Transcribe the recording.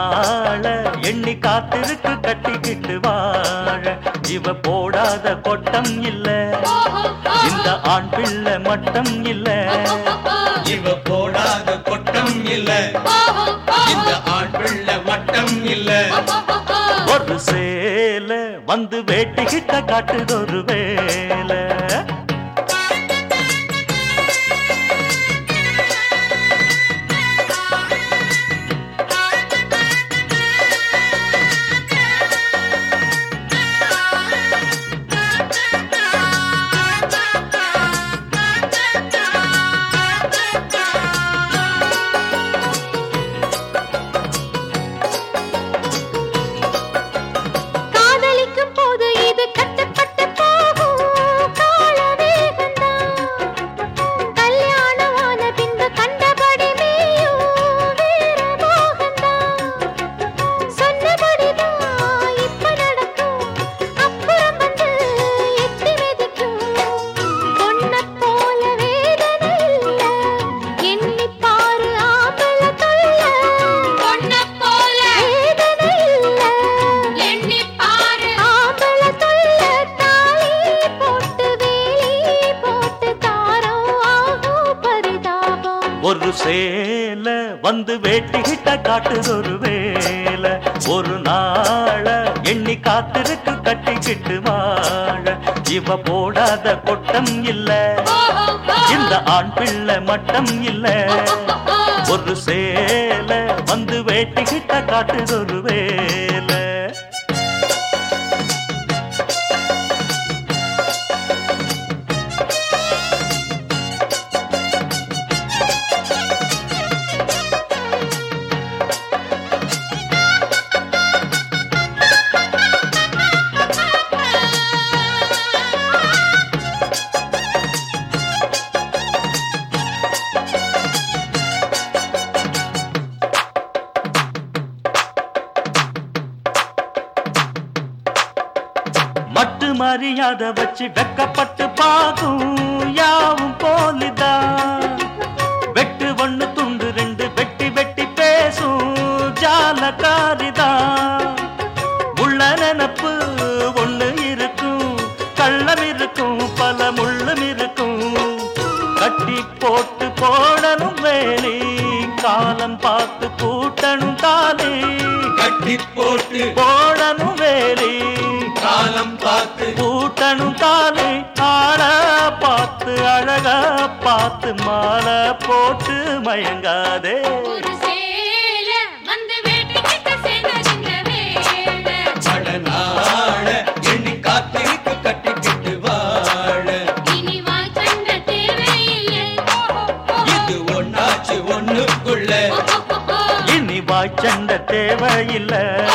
நாள எண்ணி காத்திருக்கு கட்டிக்கிட்டு வாழ இவ போடாத கொட்டம் இல்ல இந்த ஆண் பிள்ளை மட்டம் இல்ல இவ போடாத கொட்டம் இல்ல இந்த ஆண் பிள்ளை மட்டம் இல்ல ஒரு சேல வந்து வேட்டிக்கிட்ட காட்டுதொரு வேலை காதலிக்கும் போது இது கட்டுப்பட்டு போகும் கால வேகந்தான் கல்யாணமான பின்பு கண்டபடி மேயும் வீர மோகந்தான் சொன்னபடிதான் இப்ப நடக்கும் அப்புறம் வந்து எட்டி மிதிக்கும் பொண்ணப் போல வேதனை இல்ல எண்ணி பாரு ஆம்பள தொல்ல பொண்ணப் போல வேதனை இல்ல எண்ணி பாரு ஆம்பள தொல்ல தாலி போட்டு வேலி போட்டு தாரம் ஆகும் பரிதாபம் ஒரு சேல வந்து வேட்டிக்கிட்ட காட்டுதொரு வேலை ஒரு நாள எண்ணி காத்திருக்கு கட்டிக்கிட்டு வாழ இவ போடாத கொட்டம் இல்ல இந்த ஆண் பிள்ளை மட்டம் இல்ல ஒரு சேல வந்து வேட்டிக்கிட்ட காட்டுதொரு வேலை மட்டு மரியாதை வச்சு வெக்கப்பட்டு பாகும் யாவும் போலிதான் வெட்டு ஒண்ணு துண்டு ரெண்டு வெட்டி வெட்டி பேசும் ஜாலக்காரிதான் உள்ள நினப்பு ஒண்ணு இருக்கும் கள்ளம் இருக்கும் பல முள்ளும் இருக்கும் கட்டி போட்டு போடணும் வேலி காலம் பார்த்து கூட்டணும் தாலி கட்டி போட்டு போடணும் வேலி காலம் பார்த்து கூட்டணும் தாலி ஆள பார்த்து அழக பார்த்து மாலை போட்டு மயங்காதே ஒரு சேல வந்து வேட்டிக்கிட்ட சேர்ந்த வேலை படநாள எண்ணி காத்திருக்கு கட்டிக்கிட்டு வாழ இனி வாய் சண்டை தேவையில்லை இது ஒன்னாச்சு ஒண்ணுக்குள்ள இனி வாய்ச்சண்ட தேவையில்லை